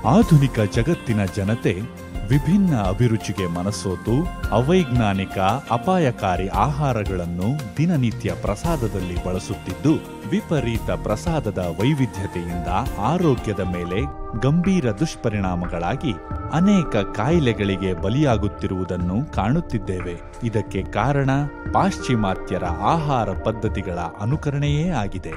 ಆಧುನಿಕ ಜಗತ್ತಿನ ಜನತೆ ವಿಭಿನ್ನ ಅಭಿರುಚಿಗೆ ಮನಸೋತು ಅವೈಜ್ಞಾನಿಕ ಅಪಾಯಕಾರಿ ಆಹಾರಗಳನ್ನು ದಿನನಿತ್ಯ ಪ್ರಸಾದದಲ್ಲಿ ಬಳಸುತ್ತಿದ್ದು ವಿಪರೀತ ಪ್ರಸಾದದ ವೈವಿಧ್ಯತೆಯಿಂದ ಆರೋಗ್ಯದ ಮೇಲೆ ಗಂಭೀರ ದುಷ್ಪರಿಣಾಮಗಳಾಗಿ ಅನೇಕ ಕಾಯಿಲೆಗಳಿಗೆ ಬಲಿಯಾಗುತ್ತಿರುವುದನ್ನು ಕಾಣುತ್ತಿದ್ದೇವೆ ಇದಕ್ಕೆ ಕಾರಣ ಪಾಶ್ಚಿಮಾತ್ಯರ ಆಹಾರ ಪದ್ಧತಿಗಳ ಅನುಕರಣೆಯೇ ಆಗಿದೆ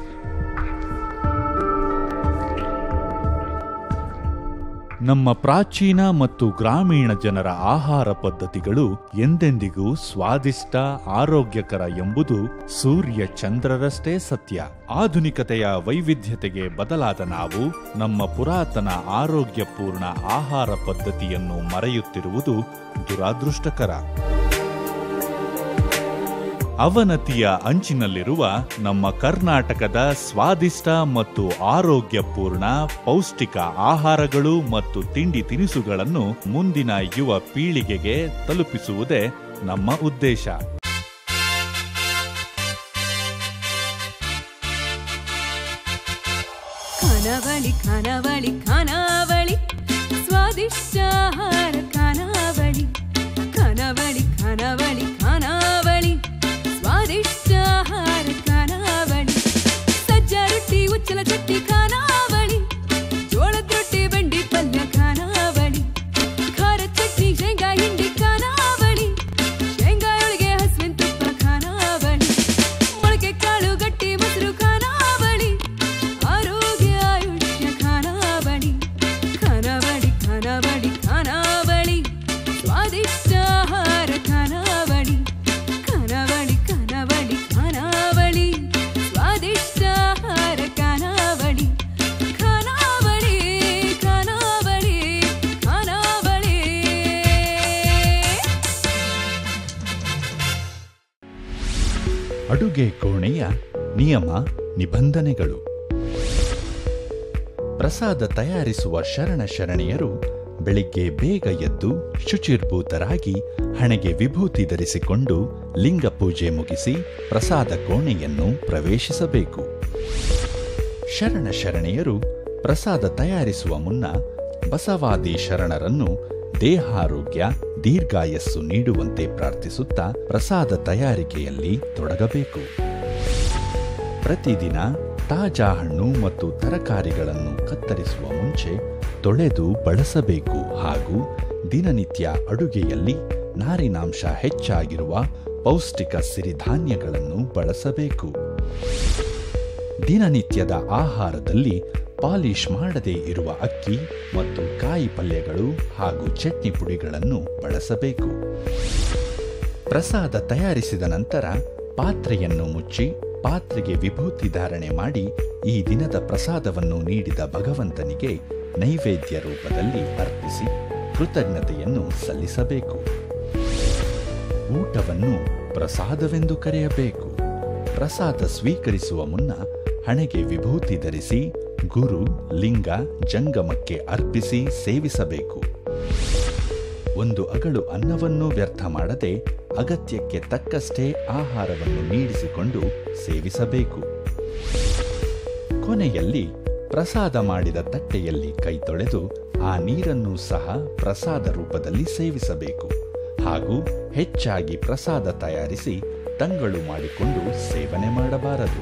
ನಮ್ಮ ಪ್ರಾಚೀನ ಮತ್ತು ಗ್ರಾಮೀಣ ಜನರ ಆಹಾರ ಪದ್ಧತಿಗಳು ಎಂದೆಂದಿಗೂ ಸ್ವಾದಿಷ್ಟ ಆರೋಗ್ಯಕರ ಎಂಬುದು ಸೂರ್ಯ ಚಂದ್ರರಷ್ಟೇ ಸತ್ಯ ಆಧುನಿಕತೆಯ ವೈವಿಧ್ಯತೆಗೆ ಬದಲಾದ ನಾವು ನಮ್ಮ ಪುರಾತನ ಆರೋಗ್ಯಪೂರ್ಣ ಆಹಾರ ಪದ್ಧತಿಯನ್ನು ಮರೆಯುತ್ತಿರುವುದು ದುರಾದೃಷ್ಟಕರ ಅವನತಿಯ ಅಂಚಿನಲ್ಲಿರುವ ನಮ್ಮ ಕರ್ನಾಟಕದ ಸ್ವಾದಿಷ್ಟ ಮತ್ತು ಆರೋಗ್ಯಪೂರ್ಣ ಪೌಷ್ಟಿಕ ಆಹಾರಗಳು ಮತ್ತು ತಿಂಡಿ ತಿನಿಸುಗಳನ್ನು ಮುಂದಿನ ಯುವ ಪೀಳಿಗೆಗೆ ತಲುಪಿಸುವುದೇ ನಮ್ಮ ಉದ್ದೇಶ ಖಾನಾವಳಿ ಖಾನಾವಳಿ ಖಾನಾವಳಿ ಸ್ವಾದಿಷ್ಟ ಆಹಾರ ಖಾನಾವಳಿ ಖಾನಾವಳಿ ಖಾನಾವಳಿ ಖಾನಾವಳಿ ಸ್ವಾದಿಷ್ಟ ಆಹಾರ ಖಾನಾವಳಿ ಸಜ್ಜ ರೊಟ್ಟಿ ಉಚ್ಚಲ ಚಟ್ನಿ ಖಾನಾವಳಿ ಜೋಳದ ರೊಟ್ಟಿ ಬಂಡಿ ಪಲ್ಯ ಖಾನಾವಳಿ ಖಾರ ಚಟ್ನಿ ಶೇಂಗಾ ಹಿಂಡಿ ಖಾನಾವಳಿ ಶೇಂಗಾ ಒಳಗೆ ಹಸುವಿನ ತುಪ್ಪ ಖಾನಾವಳಿ ಮೊಳಕೆ ಕಾಳು ಗಟ್ಟಿ ಮೊಸರು ಖಾನಾವಳಿ ಆರೋಗ್ಯ ಆಯುಷ್ಯ ಖಾನಾವಳಿ ಖಾನಾವಳಿ ಖಾನಾವಳಿ ಖಾನಾವಳಿ ಸ್ವಾದಿಷ್ಟ ಆಹಾರ ಖಾನಾವಳಿ ಖಾನಾವಳಿ ಖಾನಾವಳಿ ಖಾನಾವಳಿ ಸ್ವಾದಿಷ್ಟ ಆಹಾರ ಖಾನಾವಳಿ ಖಾನಾವಳಿ ಖಾನಾವಳಿ ಖಾನಾವಳಿ ಅಡುಗೆ ಕೋಣೆಯ ನಿಯಮ ನಿಬಂಧನೆಗಳು ಪ್ರಸಾದ ತಯಾರಿಸುವ ಶರಣ ಶರಣೆಯರು ಬೆಳಿಗ್ಗೆ ಬೇಗ ಎದ್ದು ಶುಚಿರ್ಭೂತರಾಗಿ ಹಣೆಗೆ ವಿಭೂತಿ ಧರಿಸಿಕೊಂಡು ಲಿಂಗ ಪೂಜೆ ಮುಗಿಸಿ ಪ್ರಸಾದ ಕೋಣೆಯನ್ನು ಪ್ರವೇಶಿಸಬೇಕು ಶರಣ ಶರಣೆಯರು ಪ್ರಸಾದ ತಯಾರಿಸುವ ಮುನ್ನ ಬಸವಾದಿ ಶರಣರನ್ನು ದೇಹಾರೋಗ್ಯ ದೀರ್ಘಾಯಸ್ಸು ನೀಡುವಂತೆ ಪ್ರಾರ್ಥಿಸುತ್ತಾ ಪ್ರಸಾದ ತಯಾರಿಕೆಯಲ್ಲಿ ತೊಡಗಬೇಕು ಪ್ರತಿದಿನ ತಾಜಾ ಹಣ್ಣು ಮತ್ತು ತರಕಾರಿಗಳನ್ನು ಕತ್ತರಿಸುವ ಮುಂಚೆ ತೊಳೆದು ಬಳಸಬೇಕು ಹಾಗೂ ದಿನನಿತ್ಯ ಅಡುಗೆಯಲ್ಲಿ ನಾರಿನಾಂಶ ಹೆಚ್ಚಾಗಿರುವ ಪೌಷ್ಟಿಕ ಸಿರಿಧಾನ್ಯಗಳನ್ನು ಬಳಸಬೇಕು ದಿನನಿತ್ಯದ ಆಹಾರದಲ್ಲಿ ಪಾಲಿಶ್ ಮಾಡದೇ ಇರುವ ಅಕ್ಕಿ ಮತ್ತು ಕಾಯಿ ಪಲ್ಯಗಳು ಹಾಗೂ ಚಟ್ನಿ ಪುಡಿಗಳನ್ನು ಬಳಸಬೇಕು ಪ್ರಸಾದ ತಯಾರಿಸಿದ ನಂತರ ಪಾತ್ರೆಯನ್ನು ಮುಚ್ಚಿ ಪಾತ್ರೆಗೆ ವಿಭೂತಿ ಧಾರಣೆ ಮಾಡಿ ಈ ದಿನದ ಪ್ರಸಾದವನ್ನು ನೀಡಿದ ಭಗವಂತನಿಗೆ ನೈವೇದ್ಯ ರೂಪದಲ್ಲಿ ಅರ್ಪಿಸಿ ಕೃತಜ್ಞತೆಯನ್ನು ಸಲ್ಲಿಸಬೇಕು ಊಟವನ್ನು ಪ್ರಸಾದವೆಂದು ಕರೆಯಬೇಕು ಪ್ರಸಾದ ಸ್ವೀಕರಿಸುವ ಮುನ್ನ ಹಣೆಗೆ ವಿಭೂತಿ ಧರಿಸಿ ಗುರು ಲಿಂಗ ಜಂಗಮಕ್ಕೆ ಅರ್ಪಿಸಿ ಸೇವಿಸಬೇಕು ಒಂದು ಅಗಳು ಅನ್ನವನ್ನು ವ್ಯರ್ಥ ಮಾಡದೆ ಅಗತ್ಯಕ್ಕೆ ತಕ್ಕಷ್ಟೇ ಆಹಾರವನ್ನು ನೀಡಿಸಿಕೊಂಡು ಸೇವಿಸಬೇಕು ಕೊನೆಯಲ್ಲಿ ಪ್ರಸಾದ ಮಾಡಿದ ತಟ್ಟೆಯಲ್ಲಿ ಕೈ ತೊಳೆದು ಆ ನೀರನ್ನು ಸಹ ಪ್ರಸಾದ ರೂಪದಲ್ಲಿ ಸೇವಿಸಬೇಕು ಹಾಗೂ ಹೆಚ್ಚಾಗಿ ಪ್ರಸಾದ ತಯಾರಿಸಿ ತಂಗಳು ಮಾಡಿಕೊಂಡು ಸೇವನೆ ಮಾಡಬಾರದು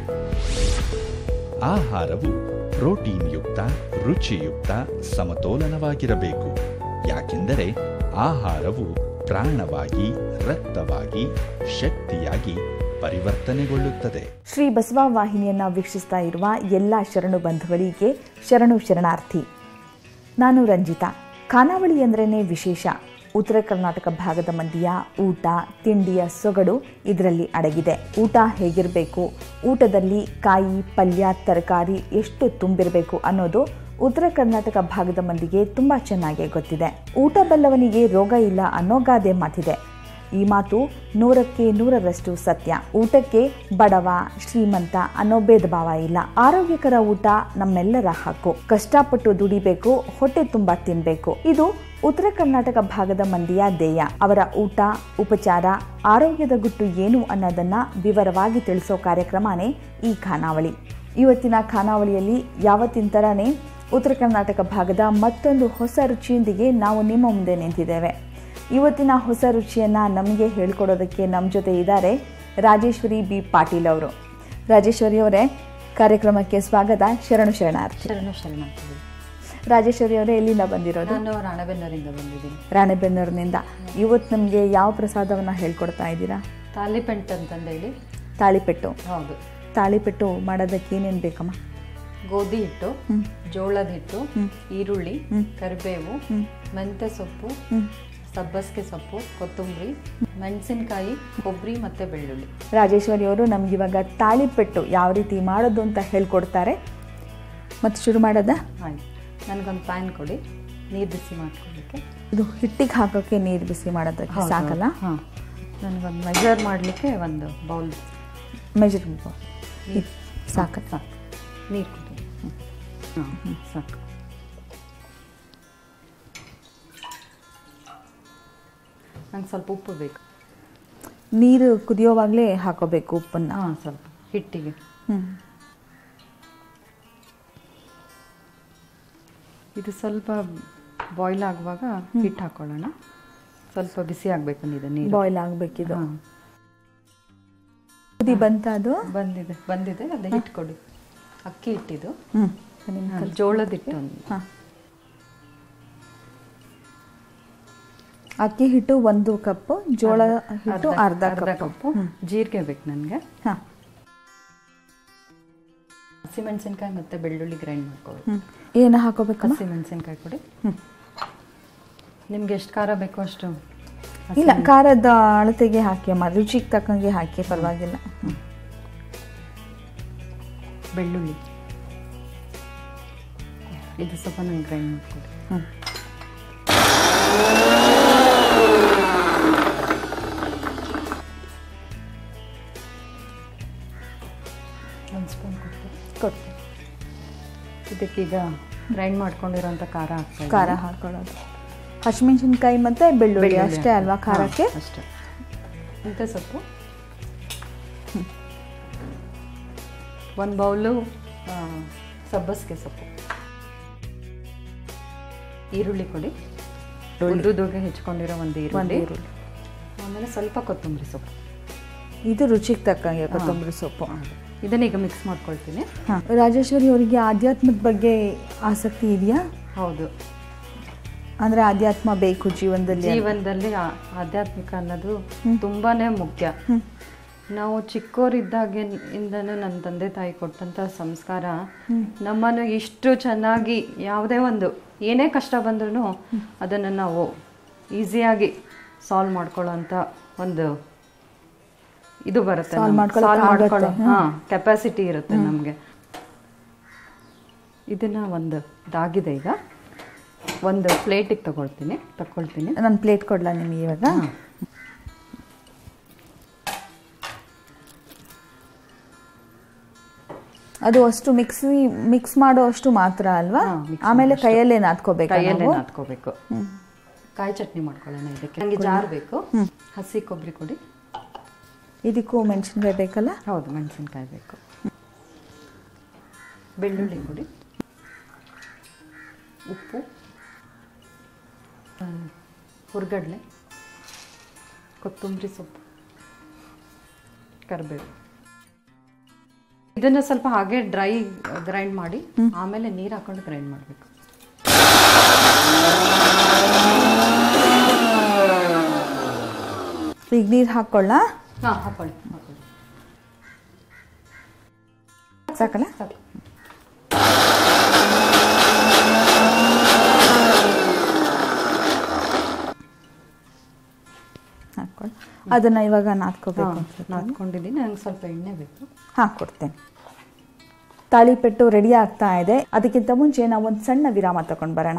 ಆಹಾರವು ಪ್ರೋಟೀನ್ ಯುಕ್ತ ರುಚಿಯುಕ್ತ ಸಮತೋಲನವಾಗಿರಬೇಕು ಯಾಕೆಂದರೆ ಆಹಾರವು ಪ್ರಾಣವಾಗಿ ರಕ್ತವಾಗಿ ಶಕ್ತಿಯಾಗಿ ಪರಿವರ್ತನೆಗೊಳ್ಳುತ್ತದೆ ಶ್ರೀ ಬಸವ ವಾಹಿನಿಯನ್ನ ವೀಕ್ಷಿಸ್ತಾ ಇರುವ ಎಲ್ಲ ಶರಣು ಬಂಧುಗಳಿಗೆ ಶರಣು ಶರಣಾರ್ಥಿ ನಾನು ರಂಜಿತಾ ಖಾನಾವಳಿ ಅಂದ್ರೇ ವಿಶೇಷ ಉತ್ತರ ಕರ್ನಾಟಕ ಭಾಗದ ಮಂದಿಯ ಊಟ ತಿಂಡಿಯ ಸೊಗಡು ಇದರಲ್ಲಿ ಅಡಗಿದೆ ಊಟ ಹೇಗಿರಬೇಕು ಊಟದಲ್ಲಿ ಕಾಯಿ ಪಲ್ಯ ತರಕಾರಿ ಎಷ್ಟು ತುಂಬಿರಬೇಕು ಅನ್ನೋದು ಉತ್ತರ ಕರ್ನಾಟಕ ಭಾಗದ ಮಂದಿಗೆ ತುಂಬ ಚೆನ್ನಾಗೇ ಗೊತ್ತಿದೆ ಊಟ ಬಲ್ಲವನಿಗೆ ರೋಗ ಇಲ್ಲ ಅನ್ನೋ ಗಾದೆ ಮಾತಿದೆ ಈ ಮಾತು ನೂರಕ್ಕೆ ನೂರರಷ್ಟು ಸತ್ಯ ಊಟಕ್ಕೆ ಬಡವ ಶ್ರೀಮಂತ ಅನ್ನೋ ಭೇದ ಭಾವ ಇಲ್ಲ ಆರೋಗ್ಯಕರ ಊಟ ನಮ್ಮೆಲ್ಲರ ಹಕ್ಕು ಕಷ್ಟಪಟ್ಟು ದುಡಿಬೇಕು ಹೊಟ್ಟೆ ತುಂಬ ತಿನ್ಬೇಕು ಇದು ಉತ್ತರ ಕರ್ನಾಟಕ ಭಾಗದ ಮಂದಿಯ ಧ್ಯೇಯ ಅವರ ಊಟ ಉಪಚಾರ ಆರೋಗ್ಯದ ಗುಟ್ಟು ಏನು ಅನ್ನೋದನ್ನ ವಿವರವಾಗಿ ತಿಳಿಸೋ ಕಾರ್ಯಕ್ರಮನೇ ಈ ಖಾನಾವಳಿ ಇವತ್ತಿನ ಖಾನಾವಳಿಯಲ್ಲಿ ಯಾವತ್ತಿನ ಥರನೇ ಉತ್ತರ ಕರ್ನಾಟಕ ಭಾಗದ ಮತ್ತೊಂದು ಹೊಸ ರುಚಿಯೊಂದಿಗೆ ನಾವು ನಿಮ್ಮ ಮುಂದೆ ನಿಂತಿದ್ದೇವೆ ಇವತ್ತಿನ ಹೊಸ ರುಚಿಯನ್ನು ನಮಗೆ ಹೇಳ್ಕೊಡೋದಕ್ಕೆ ನಮ್ಮ ಜೊತೆ ಇದ್ದಾರೆ ರಾಜೇಶ್ವರಿ ಬಿ ಪಾಟೀಲ್ ಅವರು ರಾಜೇಶ್ವರಿ ಅವರೇ ಕಾರ್ಯಕ್ರಮಕ್ಕೆ ಸ್ವಾಗತ ಶರಣು ಶರಣಾರ್ಥಿ ಶರಣ ಶರಣಾರ್ಥಿ ರಾಜೇಶ್ವರಿ ಅವರೇ ಎಲ್ಲಿಂದ ಬಂದಿರೋದು ನಾನು ರಾಣೆಬೆನ್ನೂರಿಂದ ಬಂದಿದ್ದೀನಿ ರಾಣೆಬೆನ್ನೂರಿನಿಂದ ಇವತ್ತು ನಮಗೆ ಯಾವ ಪ್ರಸಾದವನ್ನು ಹೇಳ್ಕೊಡ್ತಾ ಇದ್ದೀರಾ ತಾಲಿಪೆಂಟ್ ಅಂತಂದೇಳಿ ತಾಳಿಪೆಟ್ಟು ಹೌದು ತಾಳಿಪೆಟ್ಟು ಮಾಡೋದಕ್ಕೆ ಏನೇನು ಬೇಕಮ್ಮ ಗೋಧಿ ಹಿಟ್ಟು ಹ್ಮ್. ಜೋಳದ ಹಿಟ್ಟು ಹ್ಮ್. ಈರುಳ್ಳಿ ಹ್ಮ್. ಕರಿಬೇವು ಹ್ಮ್. ಮೆಂತ್ಯ ಸೊಪ್ಪು ಹ್ಞೂ ಸಬ್ಬಸಿಗೆ ಸೊಪ್ಪು ಕೊತ್ತಂಬರಿ ಮೆಣಸಿನ್ಕಾಯಿ ಕೊಬ್ಬರಿ ಮತ್ತು ಬೆಳ್ಳುಳ್ಳಿ ರಾಜೇಶ್ವರಿ ಅವರು ನಮಗಿವಾಗ ತಾಳಿಪೆಟ್ಟು ಯಾವ ರೀತಿ ಮಾಡೋದು ಅಂತ ಹೇಳ್ಕೊಡ್ತಾರೆ ಮತ್ತು ಶುರು ಮಾಡೋದಾ ಆಯ್ತು ನನಗೊಂದು ಪ್ಯಾನ್ ಕೊಡಿ ನೀರು ಬಿಸಿ ಮಾಡ್ಕೊಳ್ಳಿಕ್ಕೆ ಇದು ಹಿಟ್ಟಿಗೆ ಹಾಕೋಕ್ಕೆ ನೀರು ಬಿಸಿ ಮಾಡೋದಕ್ಕೆ ಸಾಕಲ್ಲ ಹಾಂ ನನಗೊಂದು ಮೆಜರ್ ಮಾಡಲಿಕ್ಕೆ ಒಂದು ಬೌಲ್ ಮೆಜರ್ ಸಾಕ ಸಾಕು ನೀರು ಕೊಡಿ ಹಾಂ ಹ್ಞೂ ಸಾಕು ನಂಗೆ ಸ್ವಲ್ಪ ಉಪ್ಪು ಬೇಕು ನೀರು ಕುದಿಯೋವಾಗಲೇ ಹಾಕೋಬೇಕು ಉಪ್ಪನ್ನು ಹಾಂ ಸ್ವಲ್ಪ ಹಿಟ್ಟಿಗೆ ಹ್ಞೂ ಇದು ಸ್ವಲ್ಪ ಬಾಯ್ಲ್ ಆಗುವಾಗ ಹಿಟ್ಟು ಹಾಕೊಳ್ಳೋಣ ಸ್ವಲ್ಪ ಬಿಸಿ ಆಗಬೇಕು ನೀರು ನೀರು ಬಾಯ್ಲ್ ಆಗಬೇಕಿದು ಹಾಂ ಕುದಿ ಬಂತ ಅದು ಬಂದಿದೆ ಬಂದಿದೆ ಅದು ಹಿಟ್ಟು ಕೊಡಿ ಅಕ್ಕಿ ಹಿಟ್ಟಿದು ಹ್ಞೂ ಹಾಂ, ಜೋಳದ ಹಿಟ್ಟು ಒಂದು ಹಾಂ ಅಕ್ಕಿ ಹಿಟ್ಟು ಒಂದು ಕಪ್ಪು ಜೋಳ ಹಿಟ್ಟು ಅರ್ಧ ಅರ್ಧ ಕಪ್ಪು ಕಪ್ಪು ಜೀರಿಗೆ ಬೇಕು ನನಗೆ ಹಾಂ ಹಸಿಮೆಣಸಿನ್ಕಾಯಿ ಮತ್ತು ಬೆಳ್ಳುಳ್ಳಿ ಗ್ರೈಂಡ್ ಮಾಡ್ಕೊಳ್ಳಿ ಹ್ಞೂ ಏನು ಹಾಕೋಬೇಕಮ್ಮ ಹಸಿಮೆಣಸಿನ್ಕಾಯಿ ಕೊಡಿ ಹ್ಮ್. ನಿಮ್ಗೆ ಎಷ್ಟು ಖಾರ ಬೇಕೋ ಅಷ್ಟು ಇಲ್ಲ ಖಾರದ ಅಳತೆಗೆ ಹಾಕಿ ಅಮ್ಮ ರುಚಿಗೆ ತಕ್ಕಂಗೆ ಹಾಕಿ ಪರವಾಗಿಲ್ಲ ಹ್ಮ್. ಬೆಳ್ಳುಳ್ಳಿ ಇದು ಸ್ವಲ್ಪ ನಂಗೆ ಗ್ರೈಂಡ್ ಮಾಡ್ಕೊಡಿ ಹ್ಮ್. ಒಂದು ಸ್ಪೂನ್ ಕೊಡ್ತೀನಿ ಕೊಡ್ತೀನಿ ಇದಕ್ಕೀಗ ಗ್ರೈಂಡ್ ಮಾಡ್ಕೊಂಡಿರೋಂಥ ಖಾರ ಹಾಕ್ತಾ ಖಾರ ಹಾಕೊಳ್ಳೋದು ಹಸಿಮೆಣಸಿನ್ಕಾಯಿ ಮತ್ತೆ ಬೆಳ್ಳುಳ್ಳಿ ಅಷ್ಟೇ ಅಲ್ವಾ ಖಾರಕ್ಕೆ ಹಾಂ, ಅಷ್ಟೇ ಮೆಂತ್ಯ ಸೊಪ್ಪು ಒಂದು ಬೌಲು ಆ, ಸಬ್ಬಸಿಗೆ ಸೊಪ್ಪು ಈರುಳ್ಳಿ ಕೊಡಿ ಉದ್ದುದುಗೆ ಹೆಚ್ಕೊಂಡಿರೋ ಒಂದು ಒಂದು ಈರುಳ್ಳಿ ಈರುಳ್ಳಿ ಆಮೇಲೆ ಸ್ವಲ್ಪ ಕೊತ್ತಂಬರಿ ಸೊಪ್ಪು ಇದು ರುಚಿಗೆ ತಕ್ಕಂಗೆ ಕೊತ್ತಂಬರಿ ಸೊಪ್ಪು ಇದನ್ನ ಈಗ ಮಿಕ್ಸ್ ಮಾಡ್ಕೊಳ್ತೀನಿ ಹಾಂ ರಾಜೇಶ್ವರಿ ಅವರಿಗೆ ಆಧ್ಯಾತ್ಮದ ಬಗ್ಗೆ ಆಸಕ್ತಿ ಇದೆಯಾ ಹೌದು ಅಂದ್ರೆ ಆಧ್ಯಾತ್ಮ ಬೇಕು ಜೀವನದಲ್ಲಿ ಅಂತ. ಜೀವನದಲ್ಲಿ ಆ- ಆಧ್ಯಾತ್ಮಿಕ ಅನ್ನೋದು ತುಂಬಾನೇ ಮುಖ್ಯ ನಾವು ಚಿಕ್ಕವರಿದ್ದಾಗಿಂದನೂ ನನ್ನ ತಂದೆ ತಾಯಿ ಕೊಟ್ಟಂತ ಸಂಸ್ಕಾರ ನಮ್ಮನ್ನು ಇಷ್ಟು ಚೆನ್ನಾಗಿ ಯಾವುದೇ ಒಂದು ಏನೇ ಕಷ್ಟ ಬಂದ್ರೂ ಅದನ್ನು ನಾವು ಈಸಿಯಾಗಿ ಸಾಲ್ವ್ ಮಾಡ್ಕೊಳ್ಳೋಂಥ ಒಂದು ಇದು ಬರುತ್ತೆ Solve ಮಾಡ್ಕೊಳಕ್ ಸಾಲ್ವ್ ಆಗತ್ತೆ. ಮಾಡ್ಕೊಳ್ಳೋ ಹಾಂ ಕೆಪಾಸಿಟಿ ಇರುತ್ತೆ ನಮಗೆ ಇದನ್ನ ಒಂದು ಇದಾಗಿದೆ ಈಗ ಒಂದು ಪ್ಲೇಟಿಗೆ ತಗೊಳ್ತೀನಿ ತಗೊಳ್ತೀನಿ ನಾನು ಪ್ಲೇಟ್ ಕೊಡ್ಲಾ ನಿಮಗೆ ಇವಾಗ ಅದು ಅಷ್ಟು ಮಿಕ್ಸಿ ಮಿಕ್ಸ್ ಮಾಡೋ ಅಷ್ಟು ಮಾತ್ರ ಅಲ್ವಾ ಹಾ, mix ಆಮೇಲೆ ಕೈಯಲ್ಲೇ ನಾದ್ಕೋಬೇಕು ಕೈಯಲ್ಲೇ ನಾದ್ಕೋಬೇಕು ಕಾಯಿ ಚಟ್ನಿ ಮಾಡ್ಕೊಳ್ಳೋಣ ಇದಕ್ಕೆ ನನಗೆ ಜಾರ್ ಬೇಕು ಹಸಿ ಕೊಬ್ಬರಿ ಕೊಡಿ ಇದಕ್ಕೂ ಮೆಣಸಿನ್ಕಾಯಿ ಬೇಕಲ್ಲ ಹೌದು ಮೆಣಸಿನ್ಕಾಯಿ ಬೇಕು ಬೆಳ್ಳುಳ್ಳಿ ಕೊಡಿ ಉಪ್ಪು ಆ, ಹುರ್ಗಡ್ಲೆ ಕೊತ್ತಂಬರಿ ಸೊಪ್ಪು ಕರಿಬೇವು ಇದನ್ನ ಸ್ವಲ್ಪ ಹಾಗೆ ಡ್ರೈ ಗ್ರೈಂಡ್ ಮಾಡಿ ಆಮೇಲೆ ನೀರು ಹಾಕೊಂಡು ಗ್ರೈಂಡ್ ಮಾಡಬೇಕು ಈಗ ನೀರು ಹಾಕೊಳ್ಳ ಹಾಂ ಹಾಕೊಳ್ಳಿ ಹಾಕೊಳ್ಳಿ ಸಾಕಲ್ಲ ಸಾಕು ಹಾಕೊಳ್ಳಿ ಅದನ್ನ ಇವಾಗ ನಾದ್ಕೋಬೇಕು ಹಾಂ ಅನ್ಸುತ್ತೆ. ನಾದ್ಕೊಂಡಿದ್ದೀನಿ ನಂಗೆ ಸ್ವಲ್ಪ ಎಣ್ಣೆ ಬೇಕು ಹಾಕ್ಕೊಡ್ತೇನೆ ತಾಳಿಪೆಟ್ಟು ರೆಡಿ ಆಗ್ತಾ ಇದೆ ಅದಕ್ಕಿಂತ ಮುಂಚೆ ನಾವು ಒಂದು ಸಣ್ಣ ವಿರಾಮ ತಗೊಂಡು ಬರೋಣ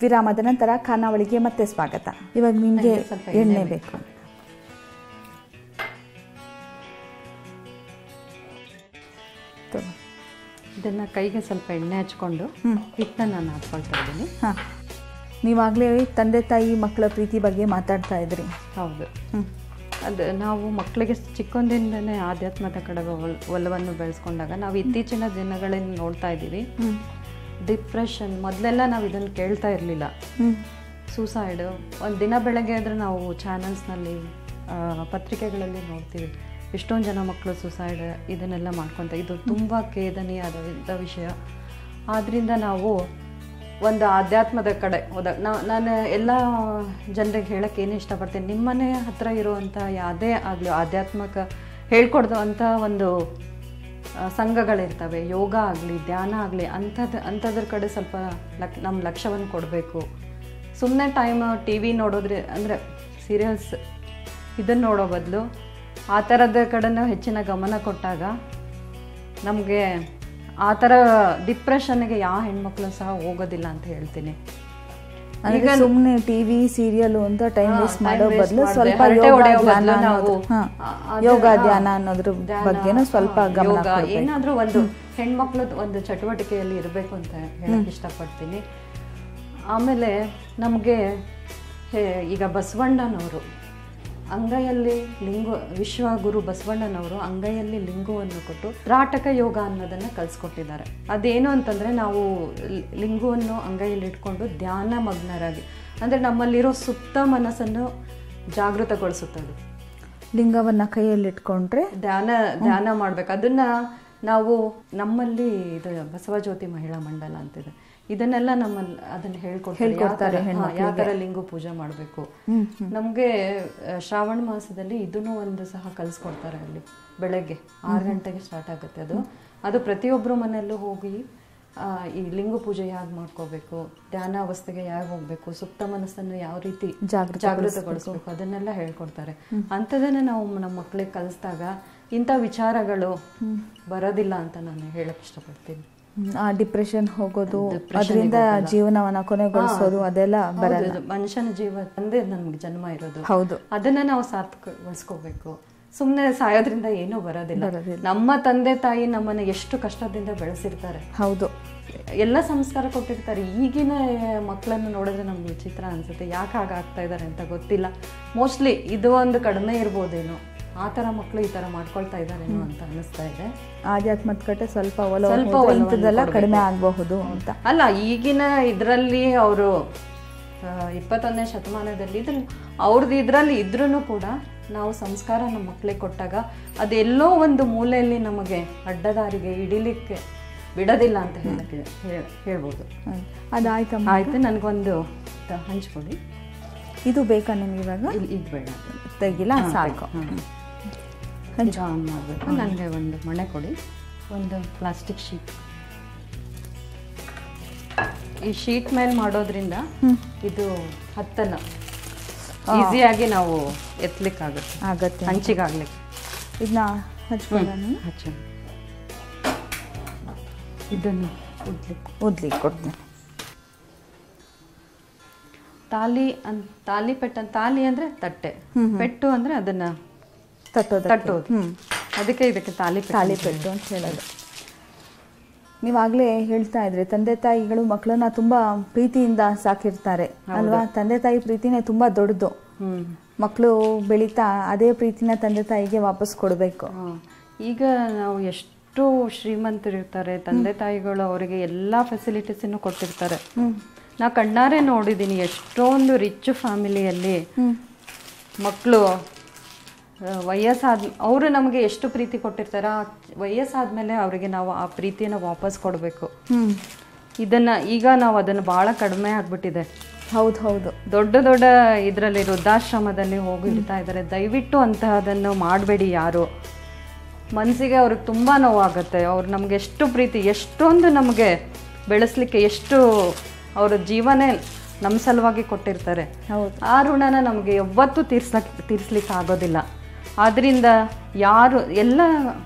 ವಿರಾಮದ ನಂತರ ಖಾನಾವಳಿಗೆ ಮತ್ತೆ ಸ್ವಾಗತ ಇವಾಗ ನಿಮಗೆ ನನಗೆ ಸ್ವಲ್ಪ ಎಣ್ಣೆ ಎಣ್ಣೆ ಬೇಕು ತಗೋ. ಇದನ್ನು ಕೈಗೆ ಸ್ವಲ್ಪ ಎಣ್ಣೆ ಹಚ್ಕೊಂಡು ಹಿಟ್ಟನ್ನ ನಾನು ಹಾಕ್ಕೊಳ್ತಾ ಇದ್ದೀನಿ ಹಾಂ ನೀವಾಗಲೇ ತಂದೆ ತಾಯಿ ಮಕ್ಕಳ ಪ್ರೀತಿ ಬಗ್ಗೆ ಮಾತಾಡ್ತಾ ಇದ್ರಿ ಹೌದು ಹ್ಞೂ ಅದು ನಾವು ಮಕ್ಕಳಿಗೆ ಚಿಕ್ಕಂದಿಂದನೇ ಆಧ್ಯಾತ್ಮದ ಕಡೆ ಒಲ್- ಒಲವನ್ನು ಬೆಳೆಸ್ಕೊಂಡಾಗ ನಾವು ಇತ್ತೀಚಿನ ದಿನಗಳಲ್ಲಿ ನೋಡ್ತಾ ಇದ್ದೀವಿ ಡಿಪ್ರೆಷನ್ ಮೊದಲೆಲ್ಲ ನಾವು ಇದನ್ನು ಕೇಳ್ತಾ ಇರಲಿಲ್ಲ ಹ್ಞೂ ಸೂಸೈಡ್ ಒಂದು ದಿನ ಬೆಳಗ್ಗೆ ಆದರೆ ನಾವು ಚಾನಲ್ಸ್ನಲ್ಲಿ ಪತ್ರಿಕೆಗಳಲ್ಲಿ ನೋಡ್ತೀವಿ ಎಷ್ಟೊಂದು ಜನ ಮಕ್ಕಳು ಸುಸೈಡ್ ಇದನ್ನೆಲ್ಲ ಮಾಡ್ಕೊತ ಇದು ತುಂಬ ಖೇದನೀಯಾದ ವಿಷಯ ಆದ್ದರಿಂದ ನಾವು ಒಂದು ಆಧ್ಯಾತ್ಮದ ಕಡೆ ಹೋದಾಗ ನಾವು ನಾನು ಎಲ್ಲ ಜನರಿಗೆ ಹೇಳಕ್ಕೆ ಏನು ಇಷ್ಟಪಡ್ತೀನಿ ನಿಮ್ಮನೆ ಹತ್ರ ಇರುವಂಥ ಯಾವುದೇ ಆಗಲಿ ಆಧ್ಯಾತ್ಮಿಕ ಹೇಳ್ಕೊಡ್ದಂಥ ಒಂದು ಆ, ಸಂಘಗಳಿರ್ತವೆ ಯೋಗ ಆಗಲಿ ಧ್ಯಾನ ಆಗಲಿ ಅಂಥದ್ದು ಅಂಥದ್ರ ಕಡೆ ಸ್ವಲ್ಪ ಲಕ್ ನಮ್ಮ ಲಕ್ಷ್ಯವನ್ನು ಕೊಡಬೇಕು ಸುಮ್ಮನೆ ಟೈಮ್ ಟಿ ವಿ ನೋಡೋದ್ರೆ ಅಂದರೆ ಸೀರಿಯಲ್ಸ್ ಇದನ್ನು ನೋಡೋ ಬದಲು ಆ ಥರದ ಕಡೆನೂ ಹೆಚ್ಚಿನ ಗಮನ ಕೊಟ್ಟಾಗ ನಮಗೆ ಆ ಥರ ಡಿಪ್ರೆಷನ್ಗೆ ಯಾವ ಹೆಣ್ಮಕ್ಳು ಸಹ ಹೋಗೋದಿಲ್ಲ ಅಂತ ಹೇಳ್ತೀನಿ ಅಂದ್ರೆ ಸುಮ್ಮನೆ ಟಿವಿ ಸೀರಿಯಲ್ ಅಂತ ಟೈಮ್ ಹಾ, ವೇಸ್ಟ್ time ಮಾಡೋ waste ಬದಲು ಮಾಡ್ದೆ. ಸ್ವಲ್ಪ ಹರಟೆ ಯೋಗ ಹೊಡೆಯೋ ಧ್ಯಾನ ಬದ್ಲು ನಾವು, ಅನ್ನೋದು ಹಾ, ಆ, ಅದು- ಯೋಗ ಹಾ, ಧ್ಯಾನ ಅನ್ನೋದ್ರ ಧ್ಯಾನ, ಬಗ್ಗೆನೂ ಸ್ವಲ್ಪ ಹಾ, ಗಮನ ಯೋಗ ಕೊಡ್ಬೇಕು. ಏನಾದ್ರೂ ಒಂದು ಹೆಣ್ಮಕ್ಳದ್ದು ಒಂದು ಚಟುವಟಿಕೆಯಲ್ಲಿ ಇರಬೇಕು ಅಂತ ಹೇಳಕ್ ಇಷ್ಟಪಡ್ತೀನಿ ಆಮೇಲೆ ನಮಗೆ ಈಗ ಬಸವಣ್ಣನವರು ಅಂಗೈಯಲ್ಲಿ ಲಿಂಗು ವಿಶ್ವಗುರು ಬಸವಣ್ಣನವರು ಅಂಗೈಯಲ್ಲಿ ಲಿಂಗುವನ್ನು ಕೊಟ್ಟು ತ್ರಾಟಕ ಯೋಗ ಅನ್ನೋದನ್ನು ಕಲಿಸ್ಕೊಟ್ಟಿದ್ದಾರೆ ಅದೇನು ಅಂತಂದರೆ ನಾವು ಲಿ- ಲಿಂಗುವನ್ನು ಅಂಗೈಯಲ್ಲಿ ಇಟ್ಕೊಂಡು ಧ್ಯಾನ ಮಗ್ನರಾಗಿ ಅಂದರೆ ನಮ್ಮಲ್ಲಿರೋ ಸುಪ್ತ ಮನಸ್ಸನ್ನು ಜಾಗೃತಗೊಳಿಸುತ್ತದೆ ಲಿಂಗವನ್ನ ಕೈಯಲ್ಲಿ ಇಟ್ಕೊಂಡ್ರೆ ಧ್ಯಾನ ಧ್ಯಾನ ಮಾಡ್ಬೇಕು ಅದನ್ನ ನಾವು ನಮ್ಮಲ್ಲಿ ಇದು ಬಸವಜ್ಯೋತಿ ಮಹಿಳಾ ಮಂಡಲ ಅಂತಿದೆ ಇದನ್ನೆಲ್ಲ ನಮ್ಮಲ್ಲಿ ಅದನ್ನ ಹೇಳ್ಕೊಡ್ತಾರೆ ಯಾವ ಥರ- ಹಾ, ಯಾವ ಥರ ಲಿಂಗು ಪೂಜೆ ಮಾಡಬೇಕು ನಮಗೆ ಶ್ರಾವಣ ಮಾಸದಲ್ಲಿ ಇದನ್ನು ಒಂದು ಸಹ ಕಲಿಸ್ಕೊಡ್ತಾರೆ ಅಲ್ಲಿ ಬೆಳಗ್ಗೆ ಆರು ಗಂಟೆಗೆ ಸ್ಟಾರ್ಟ್ ಆಗುತ್ತೆ ಅದು ಅದು ಪ್ರತಿಯೊಬ್ಬರು ಮನೆಯಲ್ಲೂ ಹೋಗಿ ಆ, ಈ ಲಿಂಗು ಪೂಜೆ ಯಾಕೆ ಮಾಡ್ಕೋಬೇಕು ಧ್ಯಾನ ಅವಸ್ಥೆಗೆ ಯಾಕೆ ಹೋಗ್ಬೇಕು ಸುಪ್ತ ಮನಸ್ಸನ್ನು ಯಾವ ರೀತಿ ಜಾಗೃತಗೊಳಿಸ್ಬೇಕು ಅದನ್ನೆಲ್ಲ ಹೇಳ್ಕೊಡ್ತಾರೆ ಅಂಥದನ್ನ ನಾವು ನಮ್ಮ ಮಕ್ಕಳಿಗೆ ಕಲಿಸಿದಾಗ ಇಂಥ ವಿಚಾರಗಳು ಬರೋದಿಲ್ಲ ಅಂತ ನಾನು ಹೇಳಕ್ ಇಷ್ಟಪಡ್ತೀನಿ ಹ್ಮ್, ಆ ಡಿಪ್ರೆಷನ್ ಹೋಗೋದು ಅದರಿಂದ ಜೀವನವನ್ನ ಕೊನೆಗೊಳಿಸೋದು ಅದೆಲ್ಲ ಬರಲ್ಲ ಹೌದು, ಮನುಷ್ಯನ ಜೀವ ತಂದೆ ನಮ್ಗೆ ಜನ್ಮ ಇರೋದು ಹೌದು ಅದನ್ನ ನಾವು ಸಾರ್ಥಕಗೊಳಿಸ್ಕೋಬೇಕು ಸುಮ್ಮನೆ ಸಾಯೋದ್ರಿಂದ ಏನೂ ಬರೋದಿಲ್ಲ ನಮ್ಮ ತಂದೆ ತಾಯಿ ನಮ್ಮನ್ನ ಎಷ್ಟು ಕಷ್ಟದಿಂದ ಬೆಳೆಸಿರ್ತಾರೆ ಹೌದು ಎಲ್ಲ ಸಂಸ್ಕಾರ ಕೊಟ್ಟಿರ್ತಾರೆ ಈಗಿನ ಮಕ್ಕಳನ್ನು ನೋಡಿದ್ರೆ ನಮ್ಗೆ ವಿಚಿತ್ರ ಅನ್ಸುತ್ತೆ ಯಾಕೆ ಹಾಗೆ ಆಗ್ತಾ ಇದ್ದಾರೆ ಅಂತ ಗೊತ್ತಿಲ್ಲ ಮೋಸ್ಟ್ಲಿ ಇದು ಒಂದು ಕಡಿಮೆ ಇರ್ಬೋದೇನೋ ಆ ಥರ ಮಕ್ಕಳು ಈ ಥರ ಮಾಡ್ಕೊಳ್ತಾ ಇದ್ದಾರೇನೋ ಅಂತ ಅನಿಸ್ತಾ ಇದೆ ಆಧ್ಯಾತ್ಮದ ಕಡೆ ಸ್ವಲ್ಪ ಒಲವು ಸ್ವಲ್ಪ ಹೋದ್ರೆ ಒಲವನ್ನು ಇಂಥದ್ದೆಲ್ಲ ಕೊಡ್ಬೇಕು. ಕಡಿಮೆ ಆಗಬಹುದು ಅಂತ ಅಲ್ಲ ಈಗಿನ ಇದರಲ್ಲಿ ಅವರು ಇಪ್ಪತ್ತೊಂದನೇ ಶತಮಾನದಲ್ಲಿ ಇದ್ರ ಅವ್ರದ್ದು ಇದರಲ್ಲಿ ಇದ್ರೂ ಕೂಡ ನಾವು ಸಂಸ್ಕಾರ ನಮ್ಮ ಮಕ್ಕಳಿಗೆ ಕೊಟ್ಟಾಗ ಅದೆಲ್ಲೋ ಒಂದು ಮೂಲೆಯಲ್ಲಿ ನಮಗೆ ಅಡ್ಡದಾರಿಗೆ ಹಿಡಿಲಿಕ್ಕೆ ಬಿಡೋದಿಲ್ಲ ಅಂತ ಹೇಳಕ್ಕೆ ಹೇಳ್- ಹೇಳ್ಬೋದು ಹ್ಮ್. ಅದಾಯ್ತಮ್ಮ ಆಯ್ತು ನನಗೊಂದು ತ- ಹಂಚ್ಕೊಡಿ ಇದು ಬೇಕಾ ನಿಮ್ಗೆ ಇವಾಗ ಇಲ್ಲಿ ಇದು ಬೇಡ ತೆಗಿಲ್ಲ ಸಾಕು ಇದು ಆನ್ ಮಾಡಬೇಕು ನನಗೆ ಒಂದು ಮಣೆ ಕೊಡಿ ಒಂದು ಪ್ಲಾಸ್ಟಿಕ್ ಶೀಟ್ ಈ ಶೀಟ್ ಮೇಲೆ ಮಾಡೋದ್ರಿಂದ ಇದು ಹತ್ತಲ್ಲ ಈಸಿಯಾಗಿ ನಾವು ಎತ್ತಲಿಕ್ಕಾಗುತ್ತೆ ಆಗತ್ತೆ ಹಂಚಿಗಾಗ್ಲಿಕ್ಕೆ ಇದನ್ನ ಹಚ್ಕೊಳ್ಳೋಣ ಹಚ್ಚ ಇದನ್ನು ಉದ್ಲಿಕ್ಕೆ ಉದ್ಲಿಕ್ಕೆ ಕೊಡ್ತೀನಿ ತಾಲಿ ಅನ್ ತಾಲಿ ಪೆಟ್ಟು ಅಂತ- ತಾಲಿ ಅಂದ್ರೆ ತಟ್ಟೆ ಪೆಟ್ಟು ಅಂದ್ರೆ ಅದನ್ನ ತಟ್ಟೋದಕ್ಕೆ ತಟ್ಟೋದು ಅದಕ್ಕೆ ಇದಕ್ಕೆ ತಾಲಿ ಪೆಟ್ಟು ತಾಳಿ ಪೆಟ್ಟು ಅಂತ ಹೇಳೋದು ನೀವಾಗಲೇ ಹೇಳ್ತಾ ಇದ್ರಿ ತಂದೆ ತಾಯಿಗಳು ಮಕ್ಕಳನ್ನ ತುಂಬಾ ಪ್ರೀತಿಯಿಂದ ಸಾಕಿರ್ತಾರೆ ಅಲ್ವಾ ತಂದೆ ತಾಯಿ ಪ್ರೀತಿನೇ ತುಂಬಾ ದೊಡ್ಡದು ಹ್ಮ್ ಮಕ್ಕಳು ಬೆಳೀತಾ ಅದೇ ಪ್ರೀತಿನ ತಂದೆ ತಾಯಿಗೆ ವಾಪಸ್ ಕೊಡಬೇಕು ಹಾ. ಈಗ ನಾವು ಎಷ್ಟು ಶ್ರೀಮಂತರಿರ್ತಾರೆ ತಂದೆ ತಾಯಿಗಳು ಅವರಿಗೆ ಎಲ್ಲ ಫೆಸಿಲಿಟೀಸನ್ನು ಕೊಟ್ಟಿರ್ತಾರೆ ನಾ ಕಣ್ಣಾರೆ ನೋಡಿದ್ದೀನಿ ಎಷ್ಟೊಂದು ರಿಚ್ ಫ್ಯಾಮಿಲಿಯಲ್ಲಿ ಮಕ್ಕಳು ವಯಸ್ಸಾದ ಅವರು ನಮಗೆ ಎಷ್ಟು ಪ್ರೀತಿ ಕೊಟ್ಟಿರ್ತಾರೆ ಆ ವಯಸ್ಸಾದ್ಮೇಲೆ ಅವರಿಗೆ ನಾವು ಆ ಪ್ರೀತಿಯನ್ನು ವಾಪಸ್ ಕೊಡಬೇಕು ಹ್ಮ್ ಇದನ್ನ ಈಗ ನಾವು ಅದನ್ನು ಭಾಳ ಕಡಿಮೆ ಆಗ್ಬಿಟ್ಟಿದೆ ಹೌದು ಹೌದು ದೊಡ್ಡ ದೊಡ್ಡ ಇದರಲ್ಲಿ ವೃದ್ಧಾಶ್ರಮದಲ್ಲಿ ಹೋಗಿ ಇಡ್ತಾ ಇದ್ದಾರೆ ದಯವಿಟ್ಟು ಅಂತಹದನ್ನು ಮಾಡಬೇಡಿ ಯಾರು ಮನಸ್ಸಿಗೆ ಅವ್ರಿಗೆ ತುಂಬ ನೋವಾಗುತ್ತೆ ಅವ್ರು ನಮಗೆ ಎಷ್ಟು ಪ್ರೀತಿ ಎಷ್ಟೊಂದು ನಮಗೆ ಬೆಳೆಸ್ಲಿಕ್ಕೆ ಎಷ್ಟು ಅವರ ಜೀವನೇ ನಮ್ಮ ಸಲುವಾಗಿ ಕೊಟ್ಟಿರ್ತಾರೆ ಹೌದು ಆ ಋಣನ ನಮಗೆ ಯಾವತ್ತೂ ತೀರ್ಸ್ಲಕ್ ತೀರ್ಸ್ಲಿಕ್ಕೆ ಆಗೋದಿಲ್ಲ ಆದ್ದರಿಂದ ಯಾರು ಎಲ್ಲ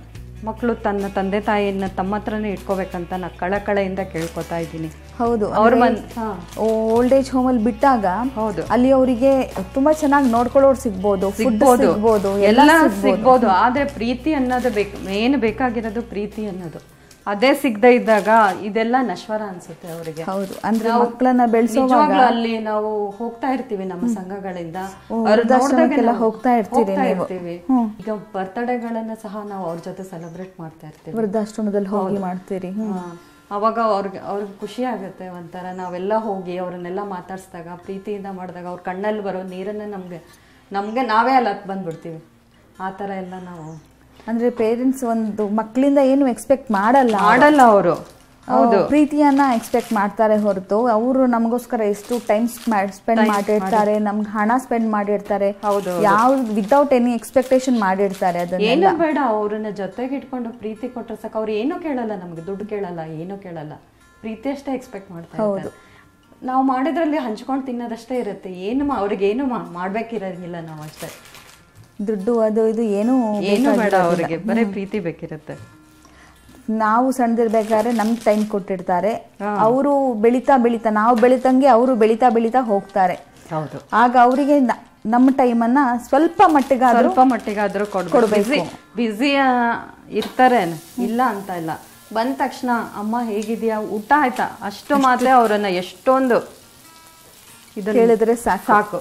ಮಕ್ಕಳು ತನ್ನ ತಂದೆ ತಾಯಿಯನ್ನ ತಮ್ಮ ಹತ್ರನೇ ಇಟ್ಕೋಬೇಕಂತ ನಾ ಕಳಕಳೆಯಿಂದ ಕೇಳ್ಕೊತಾ ಇದ್ದೀನಿ ಹೌದು ಅವ್ರ ಮನ್ ಹಾ ಓಲ್ಡ್ ಏಜ್ ಹೋಮ್ ಅಲ್ಲಿ ಬಿಟ್ಟಾಗ ಹೌದು ಅಲ್ಲಿ ಅವರಿಗೆ ತುಂಬಾ ಚೆನ್ನಾಗಿ ನೋಡ್ಕೊಳ್ಳೋರು ಸಿಗ್ಬೋದು ಫುಡ್ ಸಿಗ್ಬೋದು ಸಿಗ್ಬೋದು ಎಲ್ಲ ಸಿಗ್ಬೋದು ಆದ್ರೆ ಪ್ರೀತಿ ಅನ್ನೋದು ಬೇಕು ಮೇನ್ ಬೇಕಾಗಿರೋದು ಪ್ರೀತಿ ಅನ್ನೋದು ಅದೇ ಸಿಗದೆ ಇದ್ದಾಗ ಇದೆಲ್ಲ ನಶ್ವರ ಅನ್ಸುತ್ತೆ ಅವರಿಗೆ ಹೌದು ಅಂದ್ರೆ ಮಕ್ಕಳನ್ನ ಬೆಳೆಸೋವಾಗ ನಿಜವಾಗ್ಲೂ ಅಲ್ಲಿ ನಾವು ಹೋಗ್ತಾ ಇರ್ತೀವಿ ನಮ್ಮ ಸಂಘಗಳಿಂದ ಓ, ಅವ್ರನ್ನ ವೃದ್ಧಾಶ್ರಮಕ್ಕೆಲ್ಲ ನೋಡ್ದಾಗೆ ನಾವು ಹೋಗ್ತಾ ಇರ್ತೀರಿ ಹೋಗ್ತಾ ನೀವು. ಇರ್ತೀವಿ. ಈಗ ಬರ್ತ್ಡೇಗಳನ್ನ ಸಹ ನಾವು ಅವ್ರ ಜೊತೆ ಸೆಲೆಬ್ರೇಟ್ ಮಾಡ್ತಾ ಇರ್ತೀವಿ ವೃದ್ಧಾಶ್ರಮದಲ್ಲಿ ಹೋಗಿ ಮಾಡ್ತೀರಿ ಹ್ಮ್. ಹಾ. ಅವಾಗ ಅವ್ರಿಗೆ ಅವ್ರಿಗೆ ಖುಷಿ ಆಗುತ್ತೆ ಒಂಥರ ನಾವೆಲ್ಲ ಹೋಗಿ ಅವ್ರನ್ನೆಲ್ಲ ಮಾತಾಡ್ಸಿದಾಗ ಪ್ರೀತಿಯಿಂದ ಮಾಡಿದಾಗ ಅವ್ರ ಕಣ್ಣಲ್ಲಿ ಬರೋ ನೀರನ್ನ ನಮ್ಗೆ ನಮ್ಗೆ ನಾವೇ ಅಲ್ಲಿ ಹತ್ ಬಂದ್ಬಿಡ್ತೀವಿ ಆ ಥರ ಎಲ್ಲ ನಾವು ಅಂದ್ರೆ ಪೇರೆಂಟ್ಸ್ ಒಂದು ಮಕ್ಕಳಿಂದ ಏನು ಎಕ್ಸ್ಪೆಕ್ಟ್ ಮಾಡಲ್ಲ ಮಾಡಲ್ಲ ಅವರು ಹೌದು ಪ್ರೀತಿಯನ್ನ ಎಕ್ಸ್ಪೆಕ್ಟ್ ಮಾಡ್ತಾರೆ ಹೊರತು ಅವರು ನಮಗೋಸ್ಕರ ಎಷ್ಟು ಟೈಮ್ ಸ್ಪೆಂಡ್ ಮಾಡಿರ್ತಾರೆ ನಮ್ಗೆ ಹಣ ಸ್ಪೆಂಡ್ ಮಾಡಿರ್ತಾರೆ ಹೌದು, ಯಾವ್ದು ವಿತೌಟ್ ಎನಿ ಎಕ್ಸ್ಪೆಕ್ಟೇಷನ್ ಮಾಡಿರ್ತಾರೆ ಅದನ್ನ ಏನು ಬೇಡ ಅವ್ರನ್ನ ಜೊತೆಗೆ ಇಟ್ಕೊಂಡು ಪ್ರೀತಿ ಕೊಟ್ಟರೆ ಸಾಕು ಅವ್ರು ಏನೂ ಕೇಳಲ್ಲ ನಮ್ಗೆ ದುಡ್ಡು ಕೇಳಲ್ಲ ಏನೂ ಕೇಳಲ್ಲ ಪ್ರೀತಿ ಅಷ್ಟೇ ಎಕ್ಸ್ಪೆಕ್ಟ್ ಮಾಡ್ತಾ ಇರ್ತಾರೆ ನಾವು ಮಾಡಿದ್ರಲ್ಲಿ ಹಂಚ್ಕೊಂಡು ತಿನ್ನೋದಷ್ಟೇ ಇರುತ್ತೆ ಏನು ಮಾ- ಅವ್ರಿಗೆ ಏನು ಮಾ- ಮಾಡ್ಬೇಕಿರೋಂಗಿಲ್ಲ ನಾವು ಅಷ್ಟೇ ದುಡ್ಡು ಅದು ಇದು ಏನು ಏನು ಬೇಡ ಅವರಿಗೆ ಬರೀ ಪ್ರೀತಿ ಬೇಕಿರುತ್ತೆ ನಾವು ಸಣ್ಣದಿರ್ಬೇಕಾದ್ರೆ ನಮ್ಗೆ ಟೈಮ್ ಕೊಟ್ಟಿರ್ತಾರೆ ಅವರು ಬೆಳಿತಾ ಬೆಳಿತಾ ನಾವು ಬೆಳಿತಂಗೆ ಅವರು ಬೆಳಿತಾ ಬೆಳಿತಾ ಹೋಗ್ತಾರೆ ಹೌದು ಆಗ ಅವರಿಗೆ ನಮ್ಮ ಟೈಮನ್ನ ಸ್ವಲ್ಪ ಮಟ್ಟಿಗಾದ್ರೂ ಸ್ವಲ್ಪ ಮಟ್ಟಿಗಾದ್ರೂ ಕೊಡ್ಬೇಕು ಬಿಸಿ ಇರ್ತಾರೆ ಇಲ್ಲ ಅಂತ ಇಲ್ಲ ಬಂದ ತಕ್ಷಣ ಅಮ್ಮ ಹೇಗಿದ್ಯಾ ಊಟ ಆಯ್ತಾ ಅಷ್ಟು ಮಾತ್ರ ಅವರನ್ನ ಎಷ್ಟೊಂದು ಇದನ್ನ ಕೇಳಿದ್ರೆ ಸಾಕು ಸಾಕು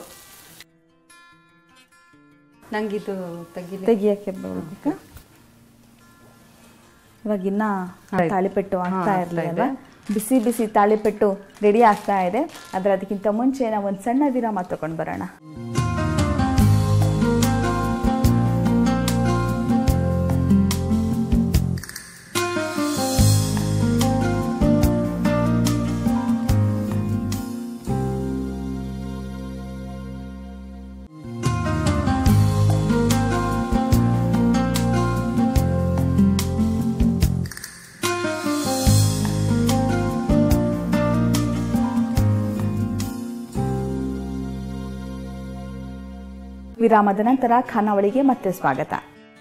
ನಂಗಿದು ತೆಗಿಲಿ ತೆಗಿಯಕ್ಕೆ ಬರ್ಬೇಕಾ ಇವಾಗ ಇನ್ನ ತಾಳಿಪೆಟ್ಟು ಆಗ್ತಾ ಇರಲಿ ಅಲ್ವಾ ಬಿಸಿ ಬಿಸಿ ತಾಳಿಪೆಟ್ಟು ರೆಡಿ ಆಗ್ತಾ ಇದೆ ಆದ್ರೆ ಅದಕ್ಕಿಂತ ಮುಂಚೆ ನಾವು ಒಂದು ಸಣ್ಣ ವಿರಾಮ ತಗೊಂಡು ಬರೋಣ ವಿರಾಮದ ನಂತರ ಖಾನಾವಳಿಗೆ ಮತ್ತೆ ಸ್ವಾಗತ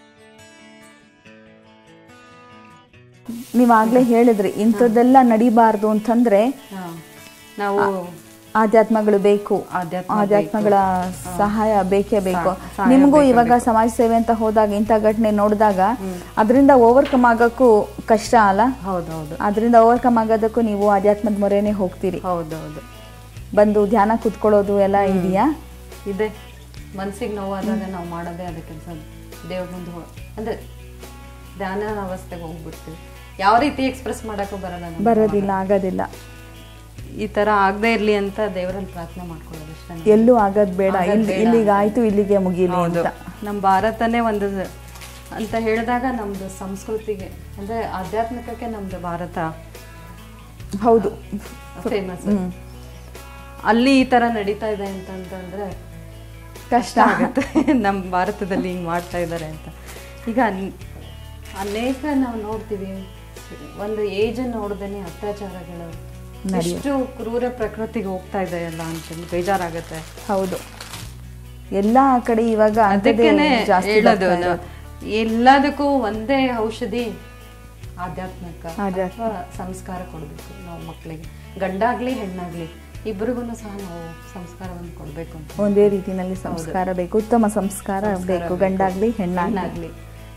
ನೀವಾಗ್ಲೇ ಹೇಳಿದ್ರಿ ಇಂಥದ್ದೆಲ್ಲ ನಡಿಬಾರ್ದು ಅಂತಂದ್ರೆ ಹಾ. ನಾವು ಆಧ್ಯಾತ್ಮಗಳು ಬೇಕು ಆಧ್ಯಾತ್ಮ ಆಧ್ಯಾತ್ಮಗಳ ಸಹಾಯ ಬೇಕೇ ಬೇಕು ನಿಮಗೂ ಇವಾಗ ಸಮಾಜ ಸೇವೆ ಅಂತ ಹೋದಾಗ ಇಂಥ ಘಟನೆ ನೋಡಿದಾಗ ಅದರಿಂದ ಓವರ್ಕಮ್ ಆಗಕ್ಕೂ ಕಷ್ಟ ಅಲ್ಲ ಹೌದೌದು ಅದರಿಂದ ಓವರ್ಕಮ್ ಆಗೋದಕ್ಕೂ ನೀವು ಆಧ್ಯಾತ್ಮದ ಮೊರೆನೇ ಹೋಗ್ತೀರಿ ಹೌದೌದು ಬಂದು ಧ್ಯಾನ ಕುತ್ಕೊಳ್ಳೋದು ಎಲ್ಲ ಇದೆಯಾ ಇದೆ ಮನ್ಸಿಗೆ ನೋವಾದಾಗ ನಾವು ಮಾಡೋದೇ ಅದೇ ಕೆಲಸ ದೇವ್ರ ಮುಂದೆ ಹೋ- ಅಂದ್ರೆ ಧ್ಯಾನ ಅವಸ್ಥೆಗೆ ಹೋಗ್ಬಿಡ್ತೀವಿ ಯಾವ ರೀತಿ ಎಕ್ಸ್ಪ್ರೆಸ್ ಮಾಡಕ್ಕೂ ಬರಲ್ಲ ನಮ್ಗೆ. ಬರೋದಿಲ್ಲ ಆಗೋದಿಲ್ಲ ಈ ತರ ಆಗದೆ ಇರ್ಲಿ ಅಂತ ದೇವರಲ್ಲಿ ಪ್ರಾರ್ಥನೆ ಮಾಡ್ಕೊಳ್ಳೋದು ಅಷ್ಟೇ ಎಲ್ಲೂ ಆಗೋದ್ ಬೇಡ ಇಲ್ಲಿ ಇಲ್ಲಿಗೆ ಆಯ್ತು ಇಲ್ಲಿಗೆ ಮುಗೀಲಿ ಹೌದು ಅಂತ ನಮ್ಮ ಭಾರತನೇ ಒಂದು ಅಂತ ಹೇಳಿದಾಗ ನಮ್ದು ಸಂಸ್ಕೃತಿಗೆ ಅಂದ್ರೆ ಆಧ್ಯಾತ್ಮಿಕಕ್ಕೆ ನಮ್ದು ಭಾರತ ಹೌದು ಫೇಮಸ್ ಅಲ್ಲಿ ಈ ತರ ನಡೀತಾ ಇದೆ ಅಂತಂತಂದ್ರೆ ಕಷ್ಟ ಆಗುತ್ತೆ ನಮ್ಮ ಭಾರತದಲ್ಲಿ ಹಿಂಗ್ ಮಾಡ್ತಾ ಇದ್ದಾರೆ ಅಂತ ಈಗ ಅನ್- ಅನೇಕ ನಾವು ನೋಡ್ತೀವಿ ಒಂದು ಏಜ್ ನೋಡ್ದೇನೆ ಅತ್ಯಾಚಾರಗಳು ಎಷ್ಟು ಕ್ರೂರ ಪ್ರಕೃತಿಗೆ ಹೋಗ್ತಾ ಇದೆ ಎಲ್ಲ ಅಂತಂದು ಬೇಜಾರಾಗುತ್ತೆ ಹೌದು ಎಲ್ಲಾ ಕಡೆ ಇವಾಗ ಅಂಥದ್ದೇ ಅದಕ್ಕೇನೆ ಜಾಸ್ತಿ ಹೇಳೋದು ಬರ್ತಾ ನಾವು. ಎಲ್ಲದಕ್ಕೂ ಒಂದೇ ಔಷಧಿ ಆಧ್ಯಾತ್ಮಿಕ ಆಧ್ಯಾತ್ಮ. ಅಥವಾ ಸಂಸ್ಕಾರ ಕೊಡಬೇಕು ನಾವು ಮಕ್ಕಳಿಗೆ ಗಂಡಾಗ್ಲಿ ಹೆಣ್ಣಾಗ್ಲಿ ಇಬ್ಬರಿಗೂ ಸಹ ನಾವು ಸಂಸ್ಕಾರವನ್ನು ಕೊಡಬೇಕು ಅಂತ ಒಂದೇ ರೀತಿನಲ್ಲಿ ಸಂಸ್ಕಾರ ಬೇಕು ಉತ್ತಮ ಸಂಸ್ಕಾರ ಬೇಕು ಗಂಡಾಗ್ಲಿ ಹೆಣ್ಣಾಗ್ಲಿ ಹೆಣ್ಣಾಗ್ಲಿ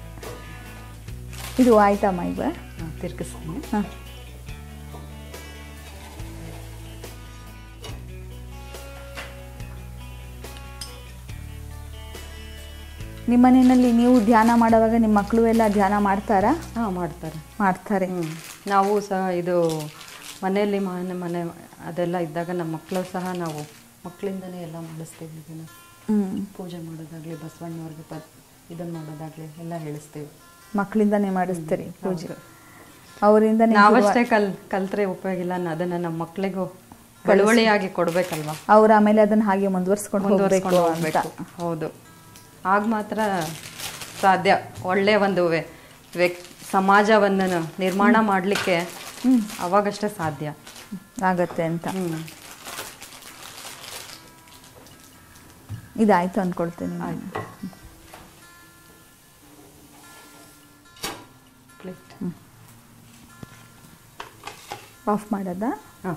ಇದು ಆಯ್ತಮ್ಮ ಈಗ ಹಾ, ತಿರ್ಗಿಸ್ತೀನಿ ಹ. ನಿಮ್ಮ ಮನೆಯಲ್ಲಿ ನೀವು ಧ್ಯಾನ ಮಾಡುವಾಗ ನಿಮ್ಮ ಮಕ್ಕಳು ಎಲ್ಲ ಧ್ಯಾನ ಮಾಡ್ತಾರಾ ಹಾ ಮಾಡ್ತಾರೆ ಮಾಡ್ತಾರೆ ಹ್ಮ್. ನಾವು ಸಹ ಇದು ಮನೆಯಲ್ಲಿ ಮನೆ ಮನೆ ಅದೆಲ್ಲ ಇದ್ದಾಗ ನಮ್ಮ ಮಕ್ಕಳು ಸಹ ನಾವು ಮಕ್ಕಳಿಂದನೇ ಎಲ್ಲ ಮಾಡಿಸ್ತೀವಿ ಇದನ್ನ ಹ್ಮ್ ಪೂಜೆ ಮಾಡೋದಾಗ್ಲಿ ಬಸವಣ್ಣವ್ರಿಗೆ ಪ ಇದನ್ನ ಮಾಡೋದಾಗ್ಲಿ ಎಲ್ಲ ಹೇಳಿಸ್ತೀವಿ ಮಕ್ಕಳಿಂದಾನೇ ಮಾಡಿಸ್ತೀರಿ ಪೂಜೆ ಅವರಿಂದನೇ ನಾವಷ್ಟೇ ಕಲ್ ಕಲ್ತ್ರೆ ಉಪಯೋಗ ಇಲ್ಲ ನ- ಅದನ್ನ ನಮ್ಮ ಮಕ್ಕಳಿಗೂ ಬಳುವಳಿಯಾಗಿ ಕೊಡ್ಬೇಕಲ್ವಾ ಅವ್ರು ಆಮೇಲೆ ಅದನ್ನ ಹಾಗೆ ಮುಂದುವರ್ಸ್ಕೊಂಡು ಹೋಗ್ಬೇಕು ಮುಂದುವರ್ಸ್ಕೊಂಡು ಅಂತ ಹೋಗ್ಬೇಕು ಹೌದು ಆಗ ಮಾತ್ರ ಸಾಧ್ಯ ಒಳ್ಳೆ ಒಂದು ವ್ಯ- ವ್ಯಕ್ ಸಮಾಜವನ್ನು ನಿರ್ಮಾಣ ಮಾಡಲಿಕ್ಕೆ ಅವಾಗಷ್ಟೇ ಸಾಧ್ಯ ಆಗತ್ತೆ ಅಂತ ಹ್ಮ್ ಇದಾಯ್ತು ಅನ್ಕೊಳ್ತೇನೆ ನಾನು. ಆಫ್ ಮಾಡೋದಾ ಹಾಂ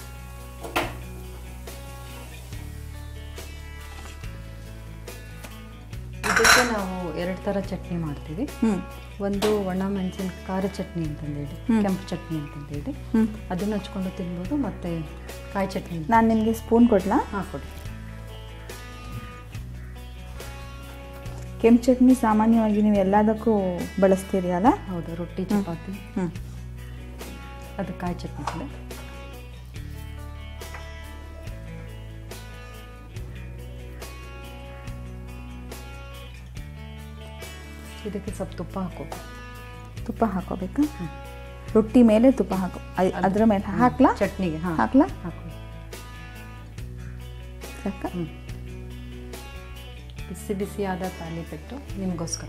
ಇದಕ್ಕೆ ನಾವು ಎರಡು ಥರ ಚಟ್ನಿ ಮಾಡ್ತೀವಿ ಹ್ಞೂ ಒಂದು ಒಣ ಮೆಣಸಿನ ಖಾರ ಚಟ್ನಿ ಅಂತಂದೇಳಿ ಕೆಂಪು ಚಟ್ನಿ ಅಂತಂದೇಳಿ ಅದನ್ನ ಹಚ್ಕೊಂಡು ತಿನ್ಬೋದು ಮತ್ತೆ ಕಾಯಿ ಚಟ್ನಿ ನಾನು ನಿಮಗೆ ಸ್ಪೂನ್ ಕೊಡ್ಲಾ ಹಾಕೊಡಿ ಕೆಂಪು ಚಟ್ನಿ ಸಾಮಾನ್ಯವಾಗಿ ನೀವು ಎಲ್ಲದಕ್ಕೂ ಬಳಸ್ತೀರಿ ಅಲ್ಲ ಹೌದು ರೊಟ್ಟಿ ಚಪಾತಿ ಹ್ಞೂ ಅದು ಕಾಯಿ ಚಟ್ನಿ ಕಡೆ ಇದಕ್ಕೆ ಸ್ವಲ್ಪ ತುಪ್ಪ ಹಾಕೋಬೇಕು ತುಪ್ಪ ಹಾಕೋಬೇಕಾ ರೊಟ್ಟಿ ಮೇಲೆ ತುಪ್ಪ ಹಾಕೋ ಐ- ಅದ್ರ ಮೇಲೆ ಹಾಕ್ಲಾ ಚಟ್ನಿಗೆ ಹಾಂ ಹಾಕ್ಲಾ ಹಾಕೋ ಸಾಕಾ ಹ್ಞೂ ಬಿಸಿ ಬಿಸಿಯಾದ ತಾಲಿಪೆಟ್ಟು ನಿಮಗೋಸ್ಕರ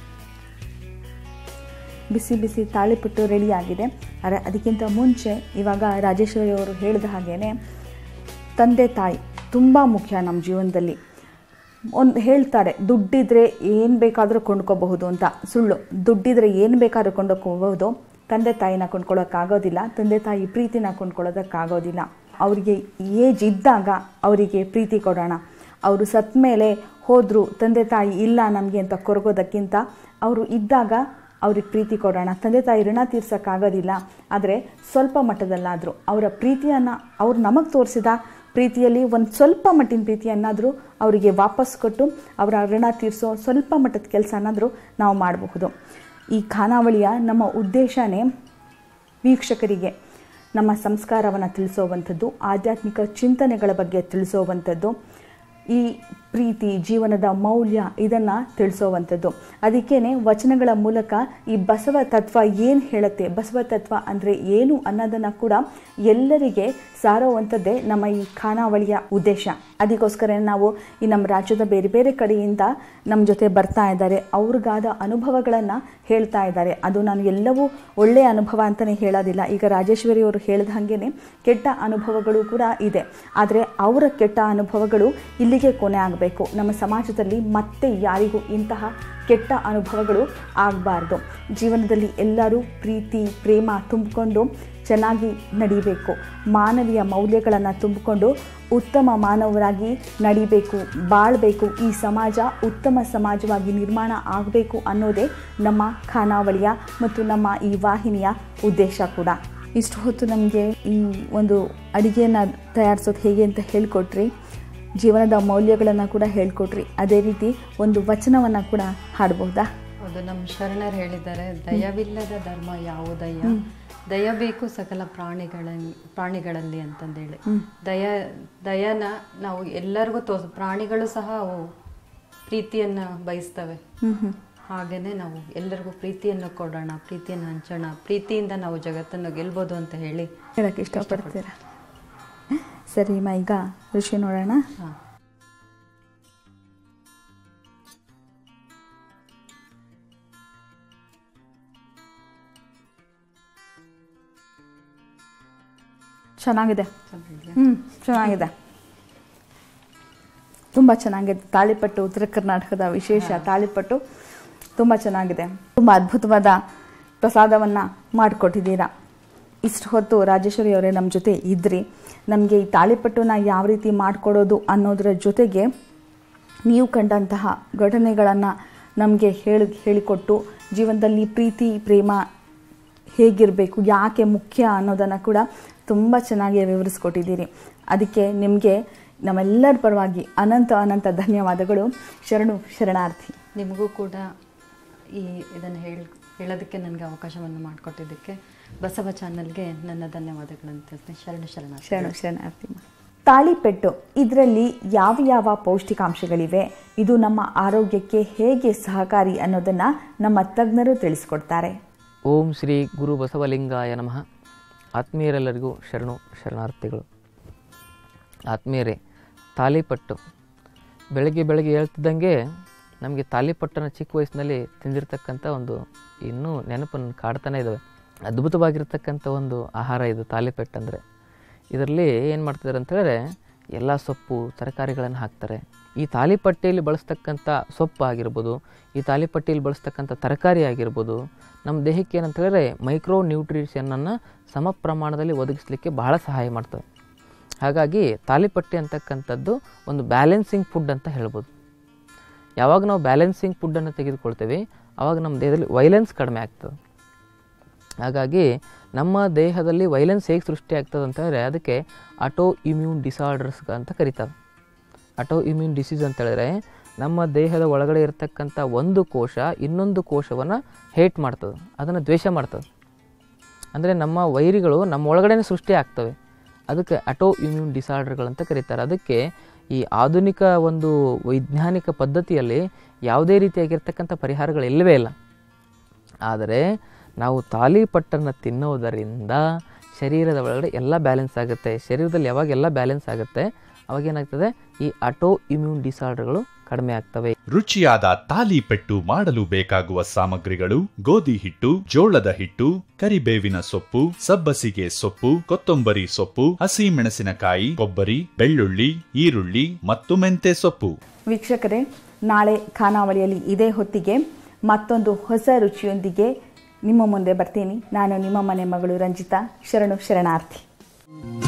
ಬಿಸಿ ಬಿಸಿ ತಾಳಿಪಟ್ಟು ರೆಡಿ ಆಗಿದೆ ಅರೆ ಅದಕ್ಕಿಂತ ಮುಂಚೆ ಇವಾಗ ರಾಜೇಶ್ವರಿ ಅವರು ಹೇಳಿದ ಹಾಗೇನೆ ತಂದೆ ತಾಯಿ ತುಂಬ ಮುಖ್ಯ ನಮ್ಮ ಜೀವನದಲ್ಲಿ ಒಂದು ಹೇಳ್ತಾರೆ ದುಡ್ಡಿದ್ರೆ ಏನು ಬೇಕಾದರೂ ಕೊಂಡ್ಕೋಬಹುದು ಅಂತ ಸುಳ್ಳು ದುಡ್ಡಿದ್ರೆ ಏನು ಬೇಕಾದ್ರೂ ಕೊಂಡ್ಕೋಬಹುದು ತಂದೆ ತಾಯಿನ ಕೊಂಡ್ಕೊಳ್ಳೋಕ್ಕಾಗೋದಿಲ್ಲ ತಂದೆ ತಾಯಿ ಪ್ರೀತಿನ ಕೊಂಡ್ಕೊಳ್ಳೋದಕ್ಕಾಗೋದಿಲ್ಲ ಅವರಿಗೆ ಏಜ್ ಇದ್ದಾಗ ಅವರಿಗೆ ಪ್ರೀತಿ ಕೊಡೋಣ ಅವರು ಸತ್ತ ಮೇಲೆ ಹೋದರೂ ತಂದೆ ತಾಯಿ ಇಲ್ಲ ನಮಗೆ ಅಂತ ಕೊರಗೋದಕ್ಕಿಂತ ಅವರು ಇದ್ದಾಗ ಅವ್ರಿಗೆ ಪ್ರೀತಿ ಕೊಡೋಣ ತಂದೆ ತಾಯಿ ಋಣ ತೀರ್ಸೋಕ್ಕಾಗೋದಿಲ್ಲ ಆದರೆ ಸ್ವಲ್ಪ ಮಟ್ಟದಲ್ಲಾದರೂ ಅವರ ಪ್ರೀತಿಯನ್ನು ಅವ್ರು ನಮಗೆ ತೋರಿಸಿದ ಪ್ರೀತಿಯಲ್ಲಿ ಒಂದು ಸ್ವಲ್ಪ ಮಟ್ಟಿನ ಪ್ರೀತಿಯನ್ನಾದರೂ ಅವರಿಗೆ ವಾಪಸ್ ಕೊಟ್ಟು ಅವರ ಋಣ ತೀರಿಸೋ ಸ್ವಲ್ಪ ಮಟ್ಟದ ಕೆಲಸನಾದರೂ ನಾವು ಮಾಡಬಹುದು ಈ ಖಾನಾವಳಿಯ ನಮ್ಮ ಉದ್ದೇಶನೇ ವೀಕ್ಷಕರಿಗೆ ನಮ್ಮ ಸಂಸ್ಕಾರವನ್ನು ತಿಳಿಸೋವಂಥದ್ದು ಆಧ್ಯಾತ್ಮಿಕ ಚಿಂತನೆಗಳ ಬಗ್ಗೆ ತಿಳಿಸೋವಂಥದ್ದು ಈ ಪ್ರೀತಿ ಜೀವನದ ಮೌಲ್ಯ ಇದನ್ನು ತಿಳಿಸೋವಂಥದ್ದು ಅದಕ್ಕೇನೆ ವಚನಗಳ ಮೂಲಕ ಈ ಬಸವ ತತ್ವ ಏನು ಹೇಳುತ್ತೆ ಬಸವ ತತ್ವ ಅಂದರೆ ಏನು ಅನ್ನೋದನ್ನು ಕೂಡ ಎಲ್ಲರಿಗೆ ಸಾರುವಂಥದ್ದೇ ನಮ್ಮ ಈ ಖಾನಾವಳಿಯ ಉದ್ದೇಶ ಅದಕ್ಕೋಸ್ಕರ ನಾವು ಈ ನಮ್ಮ ರಾಜ್ಯದ ಬೇರೆ ಬೇರೆ ಕಡೆಯಿಂದ ನಮ್ಮ ಜೊತೆ ಬರ್ತಾ ಇದ್ದಾರೆ ಅವ್ರಿಗಾದ ಅನುಭವಗಳನ್ನು ಹೇಳ್ತಾ ಇದ್ದಾರೆ ಅದು ನಾನು ಎಲ್ಲವೂ ಒಳ್ಳೆಯ ಅನುಭವ ಅಂತಲೇ ಹೇಳೋದಿಲ್ಲ ಈಗ ರಾಜೇಶ್ವರಿ ಅವರು ಹೇಳಿದ ಹಾಗೇನೆ ಕೆಟ್ಟ ಅನುಭವಗಳು ಕೂಡ ಇದೆ ಆದರೆ ಅವರ ಕೆಟ್ಟ ಅನುಭವಗಳು ಇಲ್ಲಿಗೆ ಕೊನೆ ಆಗಬೇಕು ನಮ್ಮ ಸಮಾಜದಲ್ಲಿ ಮತ್ತೆ ಯಾರಿಗೂ ಇಂತಹ ಕೆಟ್ಟ ಅನುಭವಗಳು ಆಗಬಾರ್ದು ಜೀವನದಲ್ಲಿ ಎಲ್ಲರೂ ಪ್ರೀತಿ ಪ್ರೇಮ ತುಂಬಿಕೊಂಡು ಚೆನ್ನಾಗಿ ನಡಿಬೇಕು ಮಾನವೀಯ ಮೌಲ್ಯಗಳನ್ನು ತುಂಬಿಕೊಂಡು ಉತ್ತಮ ಮಾನವರಾಗಿ ನಡಿಬೇಕು ಬಾಳಬೇಕು ಈ ಸಮಾಜ ಉತ್ತಮ ಸಮಾಜವಾಗಿ ನಿರ್ಮಾಣ ಆಗಬೇಕು ಅನ್ನೋದೇ ನಮ್ಮ ಖಾನಾವಳಿಯ ಮತ್ತು ನಮ್ಮ ಈ ವಾಹಿನಿಯ ಉದ್ದೇಶ ಕೂಡ ಇಷ್ಟು ಹೊತ್ತು ನಮಗೆ ಈ ಒಂದು ಅಡಿಗೆಯನ್ನು ತಯಾರಿಸೋದು ಹೇಗೆ ಅಂತ ಹೇಳಿಕೊಟ್ರಿ ಜೀವನದ ಮೌಲ್ಯಗಳನ್ನು ಕೂಡ ಹೇಳ್ಕೊಟ್ರಿ ಅದೇ ರೀತಿ ಒಂದು ವಚನವನ್ನು ಕೂಡ ಹಾಡಬಹುದಾ ಹೌದು ನಮ್ಮ ಶರಣರು ಹೇಳಿದ್ದಾರೆ ದಯವಿಲ್ಲದ ಧರ್ಮ ಯಾವುದಯ್ಯ ದಯ ಬೇಕು ಸಕಲ ಪ್ರಾಣಿಗಳ ಪ್ರಾಣಿಗಳಲ್ಲಿ ಅಂತಂದೇಳಿ ದಯ ದಯನ ನಾವು ಎಲ್ಲರಿಗೂ ತೋರ್ಸ ಪ್ರಾಣಿಗಳು ಸಹ ಅವು ಪ್ರೀತಿಯನ್ನ ಬಯಸ್ತವೆ ಹಾಗೇನೆ ನಾವು ಎಲ್ಲರಿಗೂ ಪ್ರೀತಿಯನ್ನು ಕೊಡೋಣ ಪ್ರೀತಿಯನ್ನು ಹಂಚೋಣ ಪ್ರೀತಿಯಿಂದ ನಾವು ಜಗತ್ತನ್ನು ಗೆಲ್ಬೋದು ಅಂತ ಹೇಳಿ ಹೇಳಕ್ಕೆ ಇಷ್ಟಪಡ್ತೀರಾ ಸರಿ ಮಾ ಈಗ ಋಷಿ ನೋಡೋಣ ಹಾಂ ಚೆನ್ನಾಗಿದೆ ಚೆನ್ನಾಗಿದ್ಯಾ? ಹ್ಞೂ ಚೆನ್ನಾಗಿದೆ ತುಂಬ ಚೆನ್ನಾಗಿದೆ ತಾಳಿಪಟ್ಟು ಉತ್ತರ ಕರ್ನಾಟಕದ ವಿಶೇಷ ತಾಳಿಪಟ್ಟು ತುಂಬ ಚೆನ್ನಾಗಿದೆ ತುಂಬ ಅದ್ಭುತವಾದ ಪ್ರಸಾದವನ್ನು ಮಾಡಿಕೊಟ್ಟಿದ್ದೀರಾ ಇಷ್ಟು ಹೊತ್ತು ರಾಜೇಶ್ವರಿ ಅವರೇ ನಮ್ಮ ಜೊತೆ ಇದ್ರಿ ನಮಗೆ ಈ ತಾಳಿಪಟ್ಟುನ ಯಾವ ರೀತಿ ಮಾಡಿಕೊಡೋದು ಅನ್ನೋದರ ಜೊತೆಗೆ ನೀವು ಕಂಡಂತಹ ಘಟನೆಗಳನ್ನು ನಮಗೆ ಹೇಳಿ ಹೇಳಿಕೊಟ್ಟು ಜೀವನದಲ್ಲಿ ಪ್ರೀತಿ ಪ್ರೇಮ ಹೇಗಿರಬೇಕು ಯಾಕೆ ಮುಖ್ಯ ಅನ್ನೋದನ್ನು ಕೂಡ ತುಂಬ ಚೆನ್ನಾಗಿ ವಿವರಿಸ್ಕೊಟ್ಟಿದ್ದೀರಿ ಅದಕ್ಕೆ ನಿಮಗೆ ನಮ್ಮೆಲ್ಲರ ಪರವಾಗಿ ಅನಂತ ಅನಂತ ಧನ್ಯವಾದಗಳು ಶರಣು ಶರಣಾರ್ಥಿ ನಿಮಗೂ ಕೂಡ ಈ ಇದನ್ನು ಹೇಳಿ ಹೇಳೋದಕ್ಕೆ ನನಗೆ ಅವಕಾಶವನ್ನು ಮಾಡಿಕೊಟ್ಟಿದ್ದಕ್ಕೆ ಬಸವ ಚಾನಲ್ಗೆ ನನ್ನ ಧನ್ಯವಾದಗಳನ್ನು ತಿಳಿಸ್ತೀನಿ ಶರಣ ಶರಣ ಶರಣು ಶರಣಾರ್ಥಿ ತಾಳಿಪೆಟ್ಟು ಇದರಲ್ಲಿ ಯಾವ ಯಾವ ಪೌಷ್ಟಿಕಾಂಶಗಳಿವೆ ಇದು ನಮ್ಮ ಆರೋಗ್ಯಕ್ಕೆ ಹೇಗೆ ಸಹಕಾರಿ ಅನ್ನೋದನ್ನು ನಮ್ಮ ತಜ್ಞರು ತಿಳಿಸ್ಕೊಡ್ತಾರೆ ಓಂ ಶ್ರೀ ಗುರು ಬಸವಲಿಂಗಾಯ ನಮಃ ಆತ್ಮೀಯರೆಲ್ಲರಿಗೂ ಶರಣು ಶರಣಾರ್ಥಿಗಳು ಆತ್ಮೀಯರೇ ತಾಲಿಪಟ್ಟು ಬೆಳಗ್ಗೆ ಬೆಳಗ್ಗೆ ಹೇಳ್ತಿದ್ದಂಗೆ ನಮಗೆ ತಾಲಿಪಟ್ಟನ್ನು ಚಿಕ್ಕ ವಯಸ್ಸಿನಲ್ಲಿ ತಿಂದಿರ್ತಕ್ಕಂಥ ಒಂದು ಇನ್ನೂ ನೆನಪನ್ನು ಕಾಡ್ತಾನೆ ಇದ್ದಾವೆ ಅದ್ಭುತವಾಗಿರ್ತಕ್ಕಂಥ ಒಂದು ಆಹಾರ ಇದು ತಾಲಿಪೆಟ್ಟು ಅಂದರೆ ಇದರಲ್ಲಿ ಏನು ಮಾಡ್ತಿದ್ದಾರೆ ಅಂತ ಹೇಳಿದ್ರೆ ಎಲ್ಲ ಸೊಪ್ಪು ತರಕಾರಿಗಳನ್ನು ಹಾಕ್ತಾರೆ ಈ ತಾಲಿಪಟ್ಟೆಯಲ್ಲಿ ಬಳಸ್ತಕ್ಕಂಥ ಸೊಪ್ಪು ಆಗಿರ್ಬೋದು ಈ ತಾಲಿಪಟ್ಟೆಯಲ್ಲಿ ಬಳಸ್ತಕ್ಕಂಥ ತರಕಾರಿ ಆಗಿರ್ಬೋದು ನಮ್ಮ ದೇಹಕ್ಕೆ ಏನಂತ ಹೇಳಿದ್ರೆ ಮೈಕ್ರೋ ನ್ಯೂಟ್ರಿಷನನ್ನು ಸಮ ಪ್ರಮಾಣದಲ್ಲಿ ಒದಗಿಸಲಿಕ್ಕೆ ಬಹಳ ಸಹಾಯ ಮಾಡ್ತವೆ ಹಾಗಾಗಿ ತಾಲಿಪಟ್ಟೆ ಅಂತಕ್ಕಂಥದ್ದು ಒಂದು ಬ್ಯಾಲೆನ್ಸಿಂಗ್ ಫುಡ್ ಅಂತ ಹೇಳ್ಬೋದು ಯಾವಾಗ ನಾವು ಬ್ಯಾಲೆನ್ಸಿಂಗ್ ಫುಡ್ಡನ್ನು ತೆಗೆದುಕೊಳ್ತೇವೆ ಆವಾಗ ನಮ್ಮ ದೇಹದಲ್ಲಿ ವೈಲೆನ್ಸ್ ಕಡಿಮೆ ಆಗ್ತದೆ ಹಾಗಾಗಿ ನಮ್ಮ ದೇಹದಲ್ಲಿ ವೈಲೆನ್ಸ್ ಹೇಗೆ ಸೃಷ್ಟಿ ಆಗ್ತದೆ ಅಂತ ಹೇಳಿದ್ರೆ ಅದಕ್ಕೆ ಆಟೋ ಇಮ್ಯೂನ್ ಡಿಸಾರ್ಡರ್ಸ್ ಅಂತ ಕರೀತಾರೆ ಆಟೋ ಇಮ್ಯೂನ್ ಡಿಸೀಸ್ ಅಂತ ಹೇಳಿದ್ರೆ ನಮ್ಮ ದೇಹದ ಒಳಗಡೆ ಇರತಕ್ಕಂಥ ಒಂದು ಕೋಶ ಇನ್ನೊಂದು ಕೋಶವನ್ನು ಹೇಟ್ ಮಾಡ್ತದೆ ಅದನ್ನು ದ್ವೇಷ ಮಾಡ್ತದೆ ಅಂದರೆ ನಮ್ಮ ವೈರಿಗಳು ನಮ್ಮ ಒಳಗಡೆನೇ ಸೃಷ್ಟಿ ಆಗ್ತವೆ ಅದಕ್ಕೆ ಅಟೋ ಇಮ್ಯೂನ್ ಡಿಸಾರ್ಡರ್ಗಳಂತ ಕರೀತಾರೆ ಅದಕ್ಕೆ ಈ ಆಧುನಿಕ ಒಂದು ವೈಜ್ಞಾನಿಕ ಪದ್ಧತಿಯಲ್ಲಿ ಯಾವುದೇ ರೀತಿಯಾಗಿರ್ತಕ್ಕಂಥ ಪರಿಹಾರಗಳು ಇಲ್ಲವೇ ಇಲ್ಲ ಆದರೆ ನಾವು ತಾಲಿಪಟ್ಟನ್ನು ತಿನ್ನೋದರಿಂದ ಶರೀರದ ಒಳಗಡೆ ಎಲ್ಲ ಬ್ಯಾಲೆನ್ಸ್ ಆಗುತ್ತೆ ಶರೀರದಲ್ಲಿ ಯಾವಾಗ ಎಲ್ಲ ಬ್ಯಾಲೆನ್ಸ್ ಆಗುತ್ತೆ ಅವಾಗ ಏನಾಗ್ತದೆ ಈ ಅಟೋ ಇಮ್ಯೂನ್ ಡಿಸಾರ್ಡರ್ಗಳು ಕಡಿಮೆ ಆಗ್ತವೆ ರುಚಿಯಾದ ತಾಲಿಪೆಟ್ಟು ಮಾಡಲು ಬೇಕಾಗುವ ಸಾಮಗ್ರಿಗಳು ಗೋಧಿ ಹಿಟ್ಟು ಜೋಳದ ಹಿಟ್ಟು ಕರಿಬೇವಿನ ಸೊಪ್ಪು ಸಬ್ಬಸಿಗೆ ಸೊಪ್ಪು ಕೊತ್ತಂಬರಿ ಸೊಪ್ಪು ಹಸಿ ಮೆಣಸಿನಕಾಯಿ ಕೊಬ್ಬರಿ ಬೆಳ್ಳುಳ್ಳಿ ಈರುಳ್ಳಿ ಮತ್ತು ಮೆಂತೆ ಸೊಪ್ಪು ವೀಕ್ಷಕರೇ ನಾಳೆ ಖಾನಾವಳಿಯಲ್ಲಿ ಇದೇ ಹೊತ್ತಿಗೆ ಮತ್ತೊಂದು ಹೊಸ ರುಚಿಯೊಂದಿಗೆ ನಿಮ್ಮ ಮುಂದೆ ಬರ್ತೀನಿ ನಾನು ನಿಮ್ಮ ಮನೆ ಮಗಳು ರಂಜಿತಾ ಶರಣು ಶರಣಾರ್ಥಿ